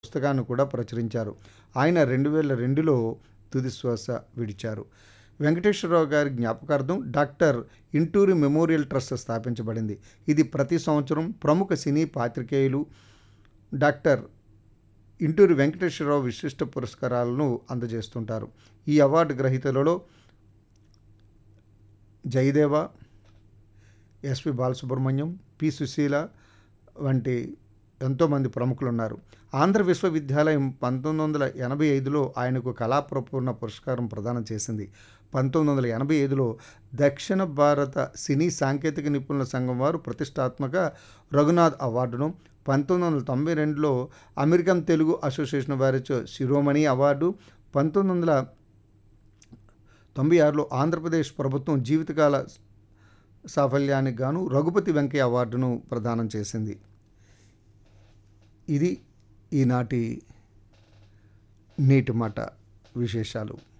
పుస్తకాన్ని కూడా ప్రచురించారు ఆయన రెండు వేల రెండులో తుది శ్వాస విడిచారు వెంకటేశ్వరరావు గారి జ్ఞాపకార్థం డాక్టర్ ఇంటూరి మెమోరియల్ ట్రస్ట్ స్థాపించబడింది ఇది ప్రతి సంవత్సరం ప్రముఖ సినీ పాత్రికేయులు డాక్టర్ ఇంటూరి వెంకటేశ్వరరావు విశిష్ట పురస్కారాలను అందజేస్తుంటారు ఈ అవార్డు గ్రహీతలలో జయదేవ ఎస్పి బాలసుబ్రహ్మణ్యం పి సుశీల వంటి ఎంతోమంది ప్రముఖులు ఉన్నారు ఆంధ్ర విశ్వవిద్యాలయం పంతొమ్మిది వందల ఎనభై ఐదులో ఆయనకు కళాప్రపూర్ణ పురస్కారం ప్రదానం చేసింది పంతొమ్మిది వందల ఎనభై ఐదులో దక్షిణ భారత సినీ సాంకేతిక నిపుణుల సంఘం వారు ప్రతిష్టాత్మక రఘునాథ్ అవార్డును పంతొమ్మిది వందల తొంభై రెండులో అమెరికన్ తెలుగు అసోసియేషన్ వారిచే శిరోమణి అవార్డు పంతొమ్మిది వందల తొంభై ఆరులో ఆంధ్రప్రదేశ్ ప్రభుత్వం జీవితకాల సాఫల్యానికి గాను రఘుపతి వెంకయ్య అవార్డును ప్రదానం చేసింది ఇది ఈనాటి నీటి మాట విశేషాలు